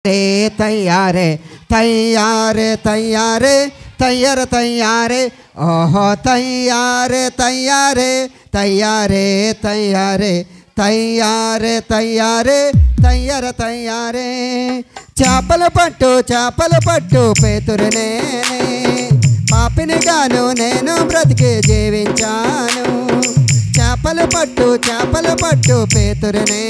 తయ్యారే తయ్యారే తయ్యారే తయ్యార తయ్యారే ఓహో తయ్యారే తయ్యారే తయ్యారే తయ్యారే తయ్యారే తయ్యారే తయ్యార తయ్యారే చేపల పట్టు చేపల పట్టు పేతురునే పాపిని గాను నేను బ్రతికి జీవించాను చేపలు పట్టు చేపలు పట్టు పేతురునే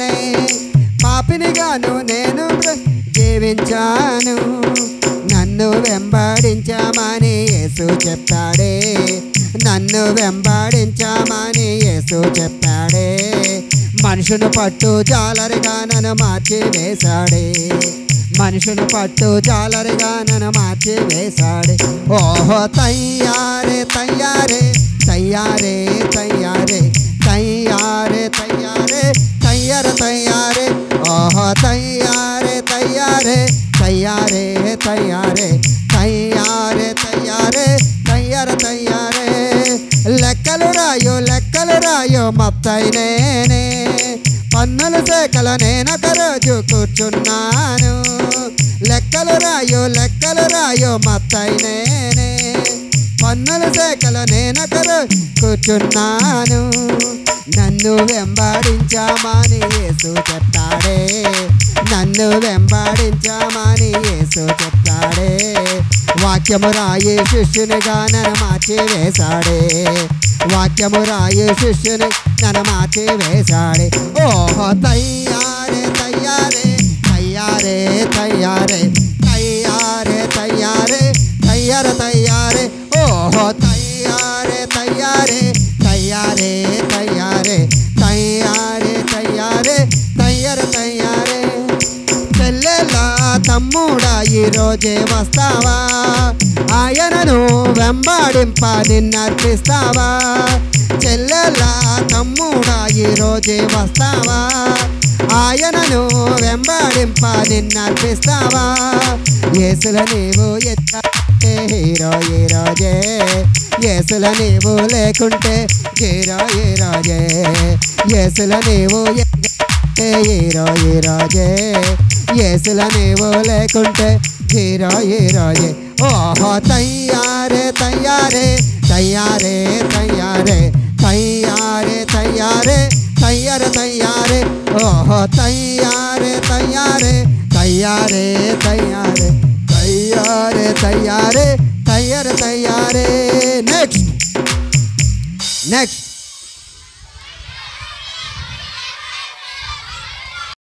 పాపిని గాను నేను బ్ర- జీవించాను నన్ను వెంబడించామని యేసు చెప్పాడే నన్ను వెంబడించామని యేసు చెప్పాడే మనుషును పట్టు జాలరిగా నన్ను మార్చి వేశాడే మనుషును పట్టు జాలరిగా నన్ను మార్చి వేశాడే ఓహో తయ్యారే తయ్యారే తయ్యారే తయ్యారే తయ్యారే తయ్యారే తయ్యార తయ్యారే ఓహో తయ్యారే తయ్యారే తయ్యారే తయ్యారే తయ్యారే తయ్యారే తయ్యార తయ్యారే లెక్కలు రాయో లెక్కలు రాయో మత్తయి నేనే పన్నుల శాఖల నేనొక రోజు కూర్చున్నాను లెక్కలు రాయో లెక్కలు రాయో మత్తయి నేనే పన్నుల శాఖల నేనొక రోజు కూర్చున్నాను నన్ను వెంబడించామని యేసు చెప్తాడే నన్ను వెంబడించామని యేసు చెప్తాడే వాక్యము రాయి శిష్యునిగా నన్ను మార్చి వేశాడే వాక్యము రాయి శిష్యుని నన్ను మార్చి వేశాడే ఓహో తయ్యారే తయ్యారే తయ్యారే తయ్యారే తయ్యారే తయ్యారే తయ్యార తయ్యారే ఓహో తయ్యారే తయ్యారే తయ్యారే తయ్యారే తయ్యారే తయ్యారే తయ్యార తయ్యారే చెల్లెలా తమ్ముడా ఈరోజే వస్తావా ఆయనను వెంబాడింప నిన్నర్పిస్తావా చెల్లెలా తమ్ముడా ఈరోజే వస్తావా ఆయనను వెంబాడింప నిన్నర్పిస్తావా యేసుల నీవు ఎత్తే హీరో ఈ రోజే యేసుల నీవు లేకుంటే హీరో ఈ రోజే యేసుల నీవు ఎత్తే హీరో ఈ రోజే యేసుల నీవు లేకుంటే హీరో ఈ రోజే ఓహో తయ్యారే తయ్యారే తయ్యారే తయ్యారే తయ్యారే తయ్యారే తయ్యార తయ్యారే ఓహో తయ్యారే తయ్యారే తయ్యారే తయ్యారే తయ్యారే తయ్యారే తయ్యార తయ్యారే నెక్స్ట్ నెక్స్ట్